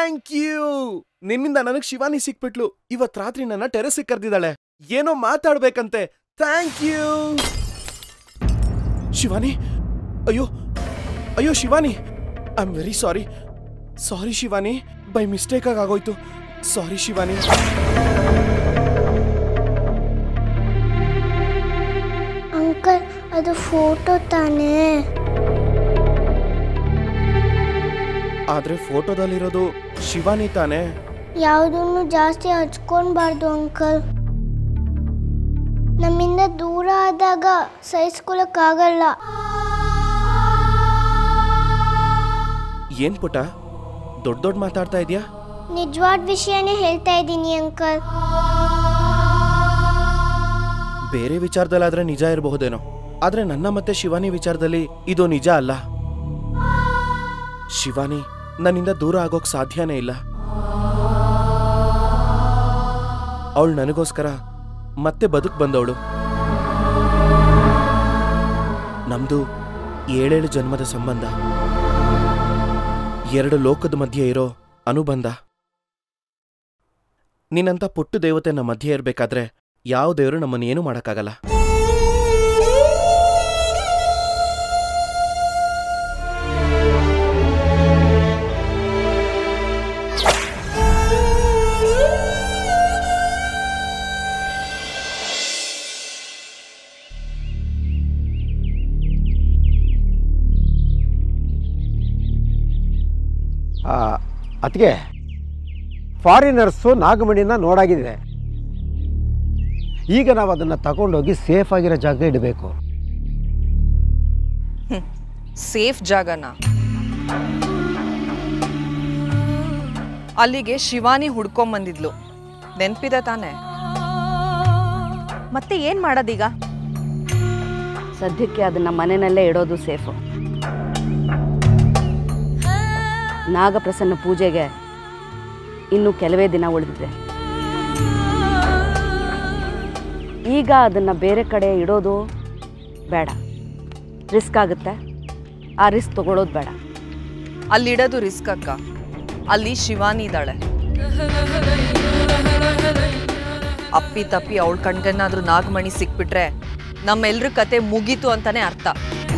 thank you ನಿನ್ನಿಂದ ನನಗ್ ಶಿವಾನಿ ಸಿಕ್ಬಿಟ್ಲು ಇವತ್ ರಾತ್ರಿ ನನ್ನ ಟೆರೆಸ್ ಕರೆದಿದ್ದಾಳೆ ಏನೋ ಮಾತಾಡ್ಬೇಕಂತೆ ಥ್ಯಾಂಕ್ ಯು ಶಿವಾನಿ ಅಯ್ಯೋ ಅಯ್ಯೋ Shivani I am very sorry sorry Shivani by mistake ಆಗಿ ಆಗೋಯ್ತು ಸಾರಿ ಶಿವಾನಿ ಅಂಕಲ್ ಅದು ಫೋಟೋ ತಾನೇ ಆದ್ರೆ ಫೋಟೋದಲ್ಲಿರೋದು ಶಿವಾನಿ ತಾನೇ ಯಾವುದನ್ನು ಜಾಸ್ತಿ ಹಚ್ಕೊಳ್ಬಾರ್ದು ಅಂಕಲ್ ನಮ್ಮಿಂದ ದೂರ ಆದಾಗ ಸಹಿಸ್ಕೊಳಕ್ಕಾಗಲ್ಲ ಏನ್ ಪುಟ ದೊಡ್ಡ ದೊಡ್ಡ ಮಾತಾಡ್ತಾ ಇದೀಯಾ ನಿಜವಾದ ವಿಷಯನೇ ಹೇಳ್ತಾ ಇದ್ದೀನಿ ಅಂಕಲ್ ಬೇರೆ ವಿಚಾರದಲ್ಲಾದ್ರೆ ನಿಜ ಇರಬಹುದೇನೋ ಆದ್ರೆ ನನ್ನ ಮತ್ತೆ ಶಿವಾನಿ ವಿಚಾರದಲ್ಲಿ ಇದು ನಿಜ ಅಲ್ಲ ಶಿವಾನಿ ನನ್ನಿಂದ ದೂರ ಆಗೋಕ್ ಸಾಧ್ಯನೇ ಇಲ್ಲ ಅವಳು ನನಗೋಸ್ಕರ ಮತ್ತೆ ಬದುಕ್ ಬಂದವಳು ನಮ್ದು ಏಳೇಳು ಜನ್ಮದ ಸಂಬಂಧ ಎರಡು ಲೋಕದ ಮಧ್ಯೆ ಇರೋ ಅನುಬಂಧ ನಿನ್ನಂತ ಪುಟ್ಟು ದೇವತೆ ನಮ್ಮ ಮಧ್ಯೆ ಇರಬೇಕಾದ್ರೆ ಯಾವ ದೇವರು ನಮ್ಮನ್ನೇನು ಮಾಡೋಕ್ಕಾಗಲ್ಲ ಅದಕ್ಕೆ ಫಾರಿನರ್ಸು ನಾಗಮಣಿನ ನೋಡಾಗಿದೆ ಈಗ ನಾವು ಅದನ್ನು ತಗೊಂಡೋಗಿ ಸೇಫ್ ಆಗಿರೋ ಜಾಗ ಇಡಬೇಕು ಸೇಫ್ ಜಾಗನ ಅಲ್ಲಿಗೆ ಶಿವಾನಿ ಹುಡ್ಕೊಂಬಂದಿದ್ಲು ನೆನ್ಪಿದೆ ತಾನೆ ಮತ್ತೆ ಏನ್ ಮಾಡೋದೀಗ ಸದ್ಯಕ್ಕೆ ಅದನ್ನ ಮನೆಯಲ್ಲೇ ಇಡೋದು ಸೇಫು ನಾಗಪ್ರಸನ್ನ ಪೂಜೆಗೆ ಇನ್ನು ಕೆಲವೇ ದಿನ ಉಳಿದಿದೆ ಈಗ ಅದನ್ನ ಬೇರೆ ಕಡೆ ಇಡೋದು ಬೇಡ ರಿಸ್ಕ್ ಆಗುತ್ತೆ ಆ ರಿಸ್ಕ್ ತಗೊಳ್ಳೋದು ಬೇಡ ಅಲ್ಲಿಡೋದು ರಿಸ್ಕ್ ಅಕ್ಕ ಅಲ್ಲಿ ಶಿವಾನಿ ಇದ್ದಾಳೆ ಅಪ್ಪಿ ತಪ್ಪಿ ಅವಳ ಕಣ್ಗನ್ನಾದ್ರೂ ನಾಗಮಣಿ ಸಿಕ್ಬಿಟ್ರೆ ನಮ್ಮೆಲ್ರ ಕತೆ ಮುಗೀತು ಅಂತಾನೆ ಅರ್ಥ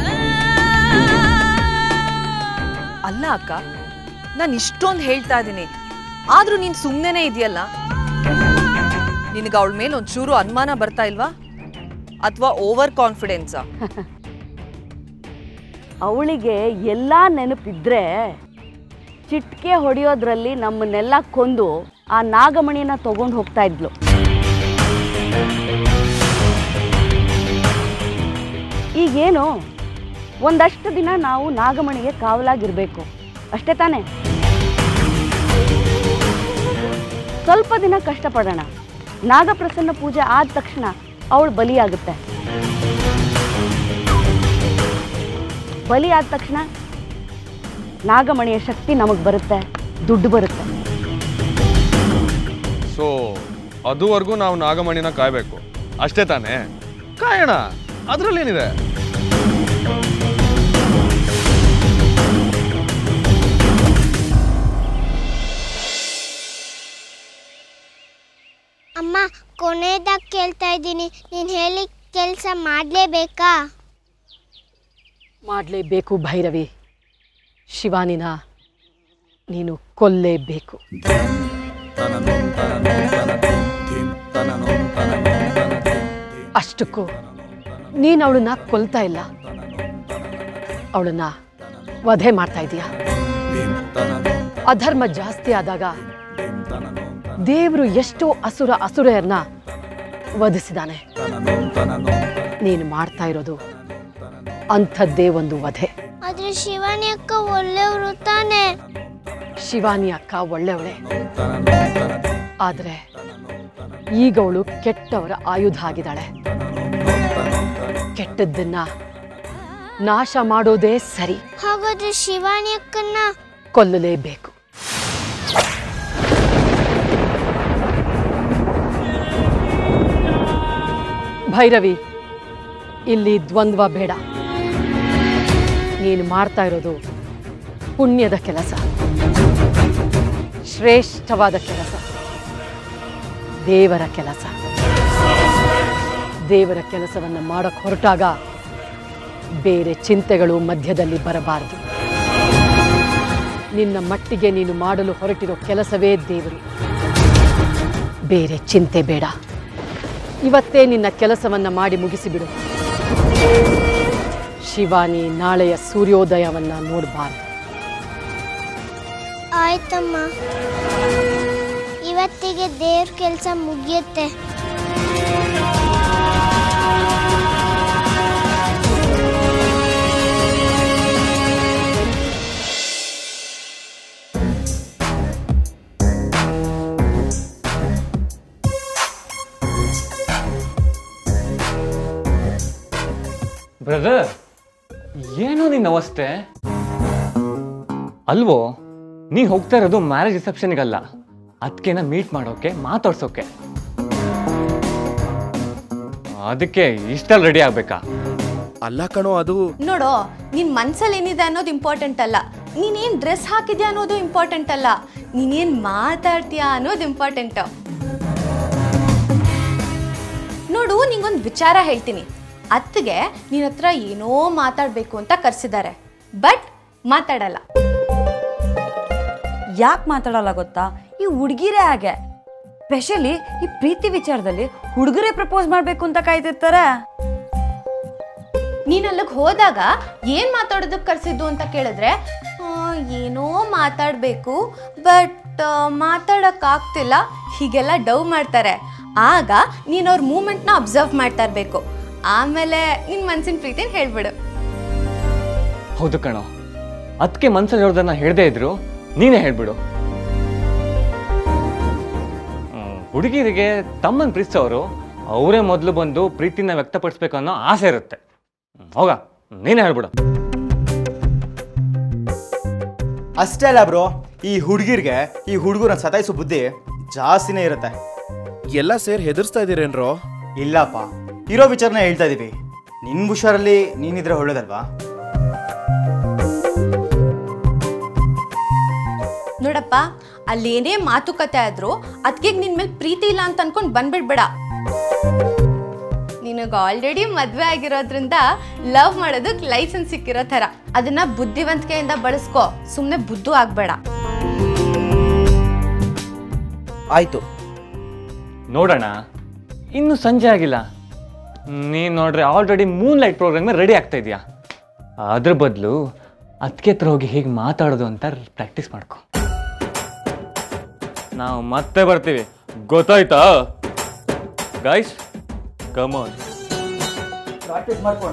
ಅಲ್ಲ ಅಕ್ಕ ನಾನು ಇಷ್ಟೊಂದು ಹೇಳ್ತಾ ಇದ್ದೀನಿ ಆದ್ರೂ ನೀನ್ ಸುಮ್ಮನೆ ಇದೆಯಲ್ಲ ನಿನಗೆ ಅವಳ ಮೇಲೆ ಒಂಚೂರು ಅನುಮಾನ ಬರ್ತಾ ಇಲ್ವಾ ಅಥವಾ ಓವರ್ ಕಾನ್ಫಿಡೆನ್ಸಾ ಅವಳಿಗೆ ಎಲ್ಲ ನೆನಪಿದ್ರೆ ಚಿಟ್ಕೆ ಹೊಡೆಯೋದ್ರಲ್ಲಿ ನಮ್ಮನ್ನೆಲ್ಲ ಕೊಂದು ಆ ನಾಗಮಣಿನ ತಗೊಂಡು ಹೋಗ್ತಾ ಇದ್ಲು ಈಗೇನು ಒಂದಷ್ಟು ದಿನ ನಾವು ನಾಗಮಣಿಗೆ ಕಾವಲಾಗಿರ್ಬೇಕು ಅಷ್ಟೇ ತಾನೇ ಸ್ವಲ್ಪ ದಿನ ಕಷ್ಟಪಡೋಣ ನಾಗಪ್ರಸನ್ನ ಪೂಜೆ ಆದ ತಕ್ಷಣ ಅವಳು ಬಲಿಯಾಗುತ್ತೆ ಬಲಿ ಆದ ತಕ್ಷಣ ನಾಗಮಣಿಯ ಶಕ್ತಿ ನಮಗೆ ಬರುತ್ತೆ ದುಡ್ಡು ಬರುತ್ತೆ ಸೊ ಅದುವರೆಗೂ ನಾವು ನಾಗಮಣಿನ ಕಾಯ್ಬೇಕು ಅಷ್ಟೇ ತಾನೇ ಕಾಯೋಣ ಅದರಲ್ಲೇನಿದೆ ಅಮ್ಮ ಕೊನೆಯದಾಗಿ ಕೇಳ್ತಾ ಇದ್ದೀನಿ ನೀನು ಹೇಳಿ ಕೆಲಸ ಮಾಡಲೇಬೇಕಾ ಮಾಡಲೇಬೇಕು ಭೈರವಿ ಶಿವಾನಿನ ನೀನು ಕೊಲ್ಲೇಬೇಕು ಅಷ್ಟಕ್ಕೂ ನೀನು ಅವಳನ್ನ ಕೊಲ್ತಾ ಇಲ್ಲ ಅವಳನ್ನ ವಧೆ ಮಾಡ್ತಾ ಇದೀಯ ಅಧರ್ಮ ಜಾಸ್ತಿ ಆದಾಗ ದೇವರು ಎಷ್ಟೋ ಅಸುರ ಅಸುರೆಯರನ್ನ ವಧಿಸಿದಾನೆ ನೀನು ಮಾಡ್ತಾ ಇರೋದು ಅಂಥದ್ದೇ ಒಂದು ವಧೆ ಆದರೆ ಶಿವಾನಿ ಅಕ್ಕ ಒಳ್ಳೆಯವರು ತಾನೇ ಶಿವಾನಿ ಅಕ್ಕ ಒಳ್ಳೆಯವಳೆ ಆದ್ರೆ ಈಗ ಅವಳು ಕೆಟ್ಟವರ ಆಯುಧ ಆಗಿದ್ದಾಳೆ ಕೆಟ್ಟದ್ದನ್ನ ನಾಶ ಮಾಡೋದೇ ಸರಿ ಹಾಗಾದ್ರೆ ಶಿವಾನಿ ಅಕ್ಕನ್ನ ಕೊಲ್ಲಲೇಬೇಕು ಭೈರವಿ ಇಲ್ಲಿ ದ್ವಂದ್ವ ಬೇಡ ನೀನು ಮಾಡ್ತಾ ಇರೋದು ಪುಣ್ಯದ ಕೆಲಸ ಶ್ರೇಷ್ಠವಾದ ಕೆಲಸ ದೇವರ ಕೆಲಸ ದೇವರ ಕೆಲಸವನ್ನು ಮಾಡೋಕ್ಕೆ ಹೊರಟಾಗ ಬೇರೆ ಚಿಂತೆಗಳು ಮಧ್ಯದಲ್ಲಿ ಬರಬಾರದು ನಿನ್ನ ಮಟ್ಟಿಗೆ ನೀನು ಮಾಡಲು ಹೊರಟಿರೋ ಕೆಲಸವೇ ದೇವರು ಬೇರೆ ಚಿಂತೆ ಬೇಡ ಇವತ್ತೇ ನಿನ್ನ ಕೆಲಸವನ್ನು ಮಾಡಿ ಮುಗಿಸಿಬಿಡು ಶಿವಾನಿ ನಾಳೆಯ ಸೂರ್ಯೋದಯವನ್ನ ನೋಡಬಾರ್ದು ಆಯ್ತಮ್ಮ ಇವತ್ತಿಗೆ ದೇವ್ರ ಕೆಲಸ ಮುಗಿಯುತ್ತೆ ಬ್ರದರ್ ಏನು ನಿನ್ನ ಅವಸ್ಥೆ ಅಲ್ವೋ ನೀ ಹೋಗ್ತಾ ಇರೋದು ಮ್ಯಾರೇಜ್ ರಿಸೆಪ್ಷನ್ಗಲ್ಲ ಅದಕ್ಕೆನ ಮೀಟ್ ಮಾಡೋಕೆ ಮಾತಾಡ್ಸೋಕೆ ಅದಕ್ಕೆ ಇಷ್ಟಲ್ಲಿ ರೆಡಿ ಆಗ್ಬೇಕಾ ಅಲ್ಲ ಕಣೋ ಅದು ನೋಡೋ ನಿನ್ ಮನ್ಸಲ್ಲಿ ಏನಿದೆ ಅನ್ನೋದು ಇಂಪಾರ್ಟೆಂಟ್ ಅಲ್ಲ ನೀನೇನ್ ಡ್ರೆಸ್ ಹಾಕಿದ್ಯಾ ಅನ್ನೋದು ಇಂಪಾರ್ಟೆಂಟ್ ಅಲ್ಲ ನೀನೇನ್ ಮಾತಾಡ್ತೀಯಾ ಅನ್ನೋದು ಇಂಪಾರ್ಟೆಂಟ್ ನೋಡು ನಿಂಗೊಂದು ವಿಚಾರ ಹೇಳ್ತೀನಿ ಅತ್ತಿಗೆ ನಿನ್ನ ಹತ್ರ ಏನೋ ಮಾತಾಡಬೇಕು ಅಂತ ಕರ್ಸಿದ್ದಾರೆ ಬಟ್ ಮಾತಾಡಲ್ಲ ಯಾಕೆ ಮಾತಾಡಲ್ಲ ಗೊತ್ತಾ ಈ ಹುಡುಗಿರೇ ಹಾಗೆ ಸ್ಪೆಷಲಿ ಈ ಪ್ರೀತಿ ವಿಚಾರದಲ್ಲಿ ಹುಡುಗರೇ ಪ್ರಪೋಸ್ ಮಾಡಬೇಕು ಅಂತ ಕಾಯ್ತಿರ್ತಾರೆ ನೀನ್ ಅಲ್ಲಿಗೆ ಹೋದಾಗ ಏನ್ ಮಾತಾಡೋದಕ್ಕೆ ಕರ್ಸಿದ್ದು ಅಂತ ಕೇಳಿದ್ರೆ ಆ, ಏನೋ ಮಾತಾಡಬೇಕು ಬಟ್ ಮಾತಾಡಕ್ ಆಗ್ತಿಲ್ಲ ಹೀಗೆಲ್ಲ ಡವ್ ಮಾಡ್ತಾರೆ ಆಗ ನೀನ್ ಅವ್ರ ಮೂಮೆಂಟ್ನ ಅಬ್ಸರ್ವ್ ಮಾಡ್ತಾ ಇರ್ಬೇಕು ಆಮೇಲೆ ನಿನ್ ಮನ್ಸಿನ ಪ್ರೀತಿನ ಹೇಳ್ಬಿಡು ಹೌದು ಕಣೋ ಅದಕ್ಕೆ ಮನ್ಸಲ್ಲಿ ಇರೋದನ್ನ ಹೇಳ್ದೇ ಇದ್ರು ನೀನೇ ಹೇಳ್ಬಿಡು ಹ್ಮ್, ಹುಡುಗಿರಿಗೆ ತಮ್ಮನ್ ಪ್ರೀತಿಸೋರು ಅವರೇ ಮೊದಲು ಬಂದು ಪ್ರೀತಿನ ವ್ಯಕ್ತಪಡಿಸ್ಬೇಕು ಅನ್ನೋ ಆಸೆ ಇರುತ್ತೆ ಹ್ಮ್, ಹೋಗ ನೀನೇ ಹೇಳ್ಬಿಡು ಅಷ್ಟೇ ಅಲ್ಲ ಬ್ರೋ ಈ ಹುಡುಗಿರ್ಗೆ ಈ ಹುಡುಗರನ್ನ ಸತಾಯಿಸೋ ಬುದ್ಧಿ ಜಾಸ್ತಿನೇ ಇರುತ್ತೆ ಎಲ್ಲ ಸೇರಿ ಹೆದರ್ಸ್ತಾ ಇದೀರೇನ್ರೋ ಇಲ್ಲಪ್ಪ ಇರೋ ವಿಚಾರನ ಹೇಳ್ತಾ ಇದೀವಿ ನಿನ್ ಹುಷಾರಲ್ಲಿ ನೀನಿದ್ರೆ ಒಳ್ಳೇದಲ್ವಾ ನೋಡಪ್ಪ ಅಲ್ಲೇನೇ ಮಾತುಕತೆ ಆದ್ರೂ ಅದಕ್ಕೆ ನಿನ್ ಮೇಲೆ ಪ್ರೀತಿ ಇಲ್ಲ ಅಂತ ಅನ್ಕೊಂಡ್ ಬಂದ್ಬಿಡ್ಬೇಡ ನಿನಗೆ ಆಲ್ರೆಡಿ ಮದ್ವೆ ಆಗಿರೋದ್ರಿಂದ ಲವ್ ಮಾಡೋದಕ್ಕೆ ಲೈಸೆನ್ಸ್ ಸಿಕ್ಕಿರೋ ಥರ ಅದನ್ನ ಬುದ್ಧಿವಂತಿಕೆಯಿಂದ ಬಳಸ್ಕೋ ಸುಮ್ಮನೆ ಬುದ್ಧು ಆಗ್ಬೇಡ ಆಯ್ತು ನೋಡೋಣ ಇನ್ನು ಸಂಜೆ ಆಗಿಲ್ಲ ನೀನು ನೋಡ್ರೆ already moon light programme ready ಆಗ್ತಾ ಇದೆಯಾ ಅದ್ರ ಬದಲು ಅದಕ್ಕೆ ಹತ್ರ ಹೋಗಿ ಹೇಗೆ ಮಾತಾಡೋದು ಅಂತ ಪ್ರಾಕ್ಟೀಸ್ ಮಾಡ್ಕೊ ನಾವು ಮತ್ತೆ ಬರ್ತೀವಿ ಗೊತ್ತಾಯ್ತಾ ಗೈಸ್ ಕಮಾನ್ ಪ್ರಾಕ್ಟೀಸ್ ಮಾಡ್ಕೋಣ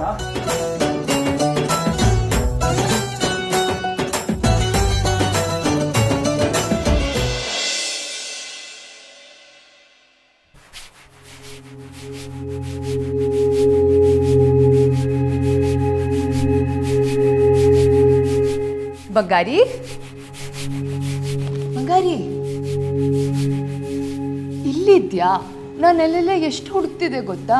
ಬಂಗಾರಿ ಬಂಗಾರಿ ಇಲ್ಲಿದ್ಯಾ ನಾನು ಅಲ್ಲೆಲ್ಲ ಎಷ್ಟು ಹುಡುಕ್ತಿದೆ ಗೊತ್ತಾ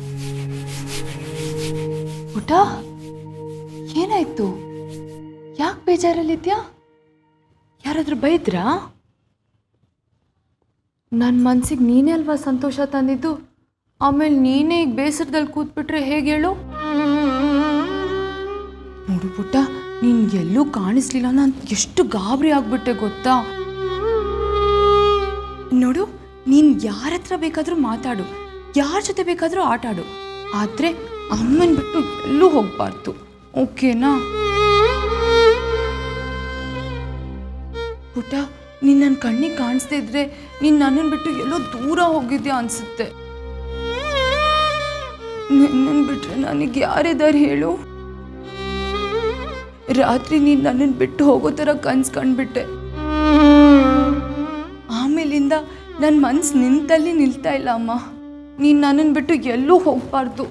ಊಟ ಏನಾಯ್ತು ಯಾಕೆ ಬೇಜಾರಲ್ಲಿದ್ಯಾ ಯಾರಾದ್ರೂ ಬೈದ್ರಾ ನನ್ನ ಮನ್ಸಿಗೆ ನೀನೇ ಅಲ್ವಾ ಸಂತೋಷ ತಂದಿದ್ದು ಆಮೇಲೆ ನೀನೇ ಈಗ ಬೇಸರದಲ್ಲಿ ಕೂತ್ಬಿಟ್ರೆ ಹೇಗೆ ಹೇಳು ನೋಡು ಪುಟ್ಟ ನೀನ್ ಎಲ್ಲೂ ಕಾಣಿಸ್ಲಿಲ್ಲ ನಾನು ಎಷ್ಟು ಗಾಬರಿ ಆಗ್ಬಿಟ್ಟೆ ಗೊತ್ತಾ ನೋಡು ನೀನ್ ಯಾರ ಹತ್ರ ಬೇಕಾದ್ರೂ ಮಾತಾಡು ಯಾರ ಜೊತೆ ಬೇಕಾದ್ರೂ ಆಟ ಆಡು ಆದ್ರೆ ಅಮ್ಮನ್ ಬಿಟ್ಟು ಎಲ್ಲೂ ಹೋಗ್ಬಾರ್ದು ಓಕೆನಾ ಪುಟ್ಟ ನೀನ್ ನನ್ನ ಕಣ್ಣಿಗೆ ಕಾಣಿಸ್ದೇ ಇದ್ರೆ ನೀನ್ ನನ್ನನ್ನು ಬಿಟ್ಟು ಎಲ್ಲೋ ದೂರ ಹೋಗಿದ್ಯಾ ಅನ್ಸುತ್ತೆ ನಿನ್ನನ್ನು ಬಿಟ್ರೆ ನನಗೆ ಯಾರಿದ್ದಾರೆ ಹೇಳು ರಾತ್ರಿ ನೀನು ನನ್ನನ್ನು ಬಿಟ್ಟು ಹೋಗೋ ಥರ ಕನ್ಸು ಕಂಡ್ಬಿಟ್ಟೆ ಆಮೇಲಿಂದ ನನ್ನ ಮನ್ಸು ನಿಂತಲ್ಲಿ ನಿಲ್ತಾ ಇಲ್ಲ ಅಮ್ಮ ನೀನು ನನ್ನನ್ನು ಬಿಟ್ಟು ಎಲ್ಲೂ ಹೋಗಬಾರ್ದು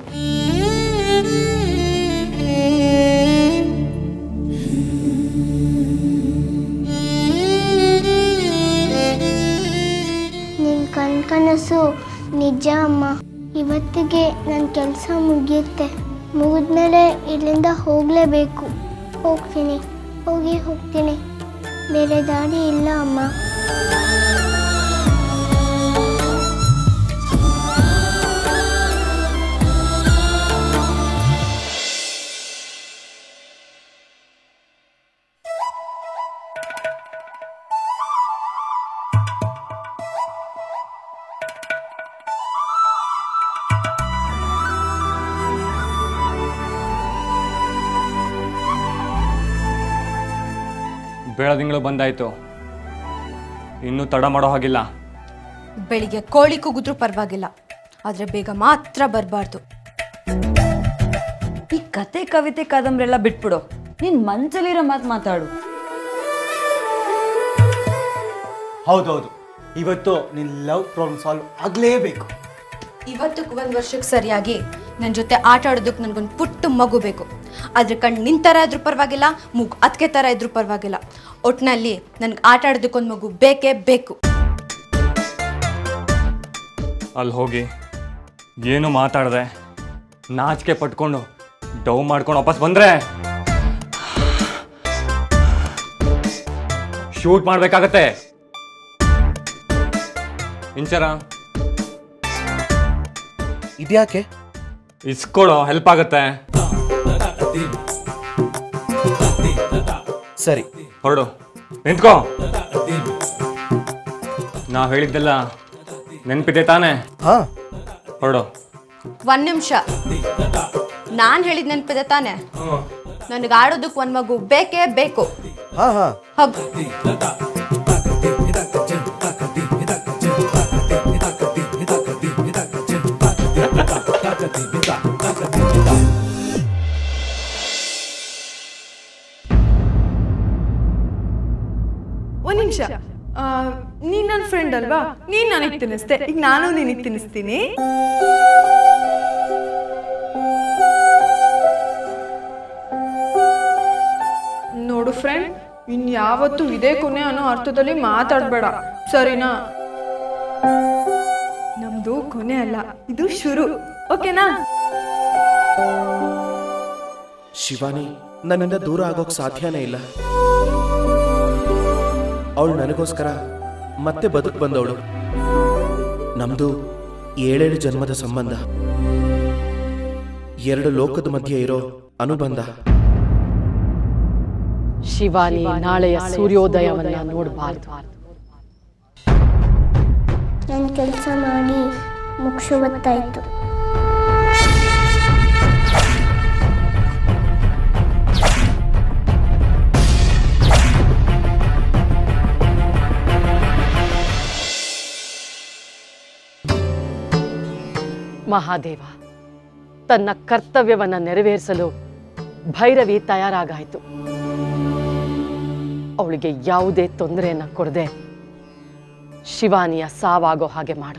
ನಿನ್ನ ಕಣ್ ಕನಸು ನಿಜ ಅಮ್ಮ ಇವತ್ತಿಗೆ ನನ್ನ ಕೆಲಸ ಮುಗಿಯುತ್ತೆ ಮುಗಿದ್ಮೇಲೆ ಇಲ್ಲಿಂದ ಹೋಗಲೇಬೇಕು ಹೋಗ್ತೀನಿ ಹೋಗಿ ಹೋಗ್ತೀನಿ ಬೇರೆ ದಾರಿ ಇಲ್ಲ ಅಮ್ಮ ಬೆಳದಿಂಗಳು ಬಂದಾಯ್ತು ಇನ್ನೂ ತಡ ಮಾಡೋ ಹಾಗಿಲ್ಲ ಬೆಳಿಗ್ಗೆ ಕೋಳಿ ಕೂಗಿದ್ರೂ ಪರವಾಗಿಲ್ಲ ಆದರೆ ಬೇಗ ಮಾತ್ರ ಬರಬಾರ್ದು ಈ ಕತೆ ಕವಿತೆ ಕಾದಂಬರಿ ಎಲ್ಲ ಬಿಟ್ಬಿಡು ನೀನ್ ಮನ್ಸಲ್ಲಿರೋ ಮಾತು ಮಾತಾಡು ಹೌದೌದು ಇವತ್ತು ನಿನ್ನ ಲವ್ ಪ್ರಾಬ್ಲಮ್ ಸಾಲ್ವ್ ಆಗಲೇಬೇಕು ಇವತ್ತಕ್ಕೆ ಒಂದು ವರ್ಷಕ್ಕೆ ಸರಿಯಾಗಿ ನನ್ನ ಜೊತೆ ಆಟ ಆಡೋದಕ್ಕೆ ನನಗೊಂದು ಪುಟ್ಟ ಮಗು ಬೇಕು ಅದ್ರ ಕಣ್ಣು ನಿನ್ ಥರ ಇದ್ರೂ ಪರವಾಗಿಲ್ಲ ಮೂಗು ಅದಕ್ಕೆ ಥರ ಇದ್ರೂ ಪರವಾಗಿಲ್ಲ ಒಟ್ಟಿನಲ್ಲಿ ನನಗೆ ಆಟ ಆಡೋದಕ್ಕೊಂದು ಮಗು ಬೇಕೇ ಬೇಕು ಅಲ್ಲಿ ಹೋಗಿ ಏನು ಮಾತಾಡದೆ ನಾಚಿಕೆ ಪಟ್ಕೊಂಡು ಡವ್ ಮಾಡ್ಕೊಂಡು ವಾಪಸ್ ಬಂದ್ರೆ ಶೂಟ್ ಮಾಡ್ಬೇಕಾಗತ್ತೆ ಇಂಚರ ಇದ್ಯಾಕೆ ಇಸ್ಕೊಳೋ ಹೆಲ್ಪ್ ಆಗತ್ತೆ ಸರಿ ಹೊರಡು ನಿಂತ್ಕೋ ನಾ ಹೇಳಿದ್ದೆಲ್ಲ ನೆನಪಿದೆ ತಾನೇ ಹಾ ಹೊರಡು ಒಂದು ನಿಮಿಷ ನಾನು ಹೇಳಿದ ನೆನಪಿದೆ ತಾನೆ ನನಗೆ ಆಡೋದಕ್ಕೆ ಒಂದು ಮಗು ಬೇಕೇ ಬೇಕು ಹಾ ಹಾ ಹೋಗು ಒಂದ್ ನಿಮಿಷ ನೀನ್ ನನ್ನ ಫ್ರೆಂಡ್ ಅಲ್ವಾ ನೀನ್ ನನಗೆ ತಿನ್ನಿಸ್ದೆ ಈಗ ನಾನು ನಿನಗೆ ತಿನ್ನಿಸ್ತೀನಿ ನೋಡು ಫ್ರೆಂಡ್ ಇನ್ ಯಾವತ್ತು ಇದೇ ಕೊನೆ ಅನ್ನೋ ಅರ್ಥದಲ್ಲಿ ಮಾತಾಡ್ಬೇಡ ಸರಿನಾ ನಮ್ದು ಕೊನೆ ಅಲ್ಲ ಇದು ಶುರು ಓಕೆನಾ ಶಿವಾನಿ ನನ್ನಿಂದ ದೂರ ಆಗೋಕ್ ಸಾಧ್ಯನೇ ಇಲ್ಲ ಅವಳು ನನಗೋಸ್ಕರ ಮತ್ತೆ ಬದುಕು ಬಂದವಳು ನಮ್ದು ಏಳೇಳು ಜನ್ಮದ ಸಂಬಂಧ ಎರಡು ಲೋಕದ ಮಧ್ಯೆ ಇರೋ ಅನುಬಂಧ ಶಿವಾನಿ ನಾಳೆಯ ಸೂರ್ಯೋದಯವನ್ನ ನೋಡಬಾರ್ದು ನನ್ನ ಕೆಲಸ ಮಾಡಿ ಮುಗಿಸು ಗೊತ್ತಾಯ್ತು ಮಹಾದೇವ ತನ್ನ ಕರ್ತವ್ಯವನ್ನ ನೆರವೇರಿಸಲು ಭೈರವಿ ತಯಾರಾಗಾಯಿತು ಅವಳಿಗೆ ಯಾವುದೇ ತೊಂದರೆಯನ್ನ ಕೊಡದೆ ಶಿವಾನಿಯ ಸಾವಾಗೋ ಹಾಗೆ ಮಾಡು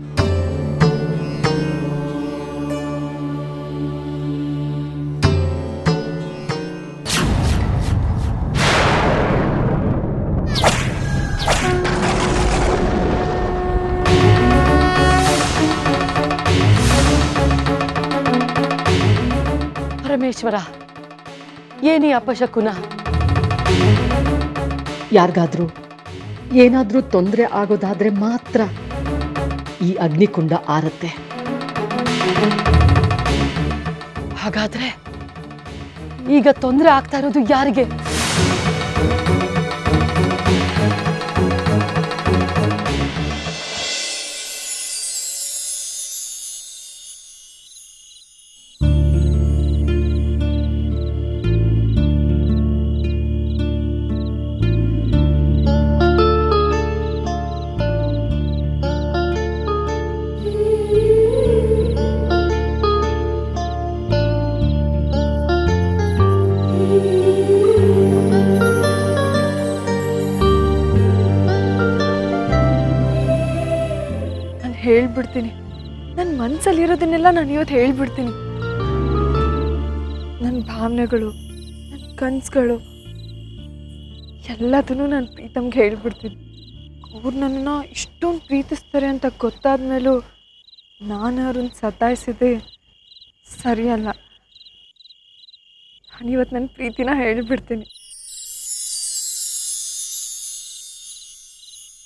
ಪರಮೇಶ್ವರ ಏನೇ ಅಪಶಕುನ ಯಾರಿಗಾದ್ರೂ ಏನಾದ್ರೂ ತೊಂದರೆ ಆಗೋದಾದ್ರೆ ಮಾತ್ರ ಈ ಅಗ್ನಿಕುಂಡ ಆರತ್ತೆ ಹಾಗಾದ್ರೆ ಈಗ ತೊಂದರೆ ಆಗ್ತಾ ಇರೋದು ಯಾರಿಗೆ ನಾನು ಹೇಳ್ಬಿಡ್ತೀನಿ ನನ್ನ ಮನಸ್ಸಲ್ಲಿರೋದನ್ನೆಲ್ಲ ನಾನು ಇವತ್ತು ಹೇಳ್ಬಿಡ್ತೀನಿ ನನ್ನ ಭಾವನೆಗಳು ನನ್ನ ಕನಸುಗಳು ಎಲ್ಲದನ್ನು ನಾನು ಪ್ರೀತಮ್ಗೆ ಹೇಳ್ಬಿಡ್ತೀನಿ ಅವ್ರು ನನ್ನನ್ನು ಇಷ್ಟೊಂದು ಪ್ರೀತಿಸ್ತಾರೆ ಅಂತ ಗೊತ್ತಾದ ಮೇಲೂ ನಾನು ಅವ್ರನ್ನ ಸತಾಯಿಸಿದೆ ಸರಿಯಲ್ಲ ನಾನು ಇವತ್ತು ನನ್ನ ಪ್ರೀತಿನ ಹೇಳಿಬಿಡ್ತೀನಿ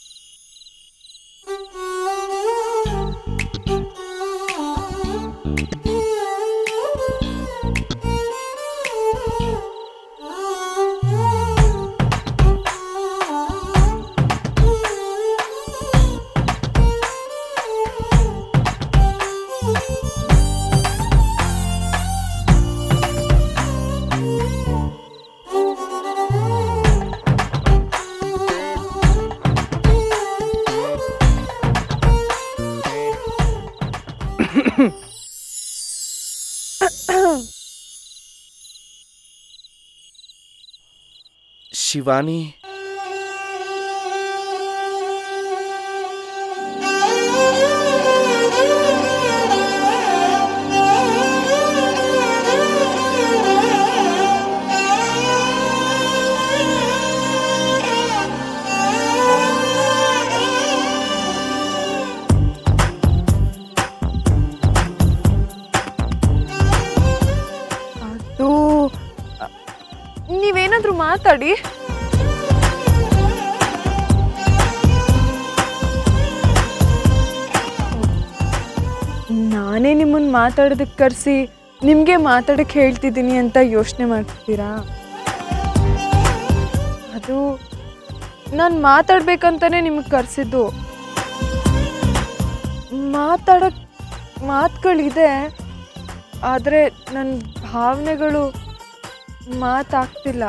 ಶಿವಾನಿ ಅದು ಅ, ನೀವೇನಾದ್ರೂ ಮಾತಾಡಿ ನಾನೇ ನಿಮ್ಮನ್ನ ಮಾತಾಡೋದಕ್ಕೆ ಕರೆಸಿ ನಿಮಗೆ ಮಾತಾಡಕ್ಕೆ ಹೇಳ್ತಿದ್ದೀನಿ ಅಂತ ಯೋಚನೆ ಮಾಡ್ತಿದ್ದೀರಾ ಅದು ನಾನು ಮಾತಾಡ್ಬೇಕಂತಾನೆ ನಿಮಗೆ ಕರೆಸಿದ್ದು ಮಾತಾಡಕ್ ಮಾತುಗಳಿದೆ ಆದರೆ ನನ್ನ ಭಾವನೆಗಳು ಮಾತಾಗ್ತಿಲ್ಲ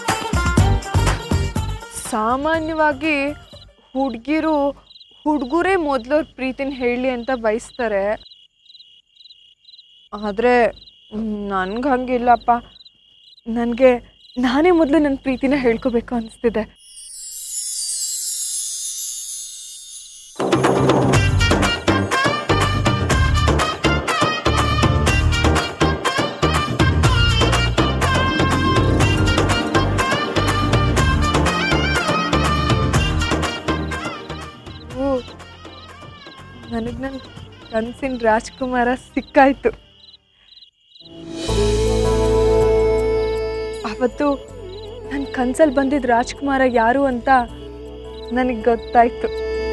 ಸಾಮಾನ್ಯವಾಗಿ ಹುಡುಗಿರು ಹುಡುಗರೇ ಮೊದಲು ಪ್ರೀತಿನ ಹೇಳಲಿ ಅಂತ ಬಯಸ್ತಾರೆ ಆದರೆ ನನ್ಗೆ ಹಂಗಿಲ್ಲಪ್ಪ ನನಗೆ ನಾನೇ ಮೊದಲು ನನ್ನ ಪ್ರೀತಿನ ಹೇಳ್ಕೋಬೇಕು ಅನಿಸ್ತಿದೆ ನನಗೆ ನನ್ನ ಕನಸಿನ ರಾಜ್ಕುಮಾರ ಸಿಕ್ಕಾಯ್ತು ಅವತ್ತು ನನ್ನ ಕನ್ಸಲ್ಲಿ ಬಂದಿದ್ದ ರಾಜ್ಕುಮಾರ ಯಾರು ಅಂತ ನನಗೆ ಗೊತ್ತಾಯ್ತು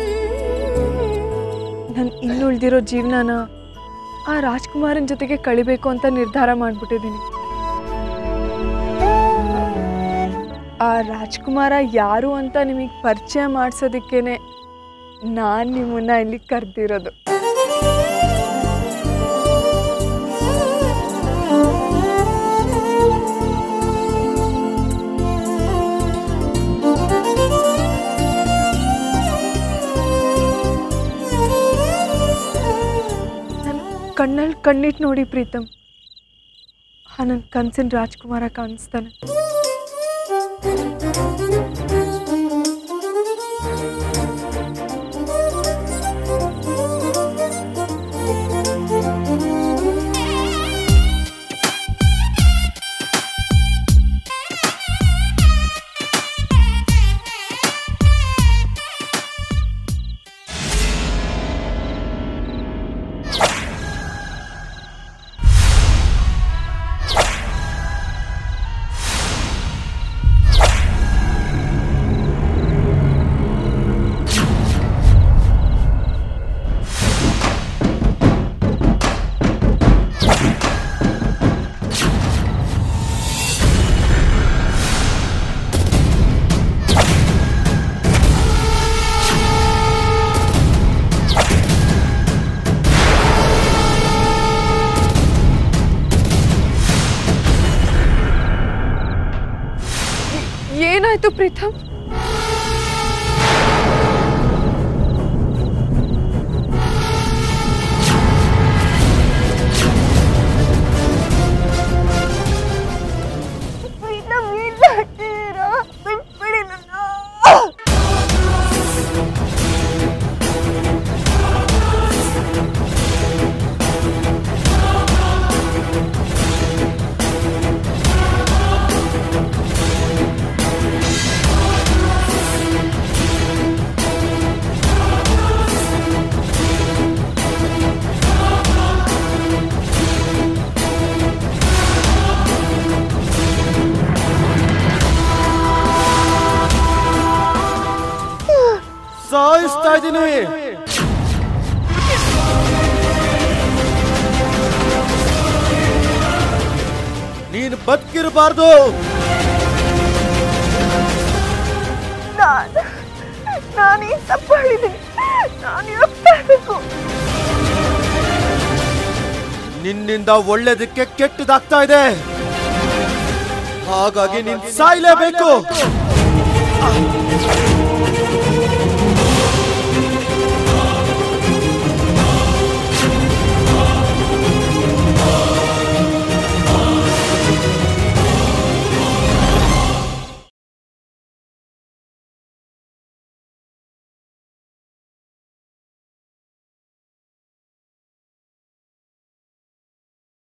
ನಾನು ಇನ್ನುಳಿದಿರೋ ಜೀವನನ ಆ ರಾಜ್ಕುಮಾರನ ಜೊತೆಗೆ ಕಳಿಬೇಕು ಅಂತ ನಿರ್ಧಾರ ಮಾಡಿಬಿಟ್ಟಿದ್ದೀನಿ ಆ ರಾಜ್ಕುಮಾರ ಯಾರು ಅಂತ ನಿಮಗೆ ಪರಿಚಯ ಮಾಡಿಸೋದಕ್ಕೇನೆ ನಾನು ನಿಮ್ಮನ್ನ ಇಲ್ಲಿ ಕರೆದಿರೋದು ನನ್ನ ಕಣ್ಣಲ್ಲಿ ಕಣ್ಣಿಟ್ಟು ನೋಡಿ ಪ್ರೀತಮ್ ಆ ನನ್ನ ಕನ್ಸಿನ ರಾಜ್ಕುಮಾರ ಕಾಣಿಸ್ತಾನೆ ಏನಾಯ್ತು ಪ್ರೀತಮ್ ಸಾಯಿಸ್ತಾ ಇದ್ದೀನಿ ನೀನು ಬದುಕಿರಬಾರ್ದು ನಾನು ನಾನೇ ತಪ್ಪು ಹೇಳಿದ್ದೀನಿ ನಾನು ಹೋಗ್ತಾ ಇರಬೇಕು ನಿನ್ನಿಂದ ಒಳ್ಳೇದಕ್ಕೆ ಕೆಟ್ಟದಾಗ್ತಾ ಇದೆ ಹಾಗಾಗಿ ನೀನ್ ಸಾಯ್ಲೇಬೇಕು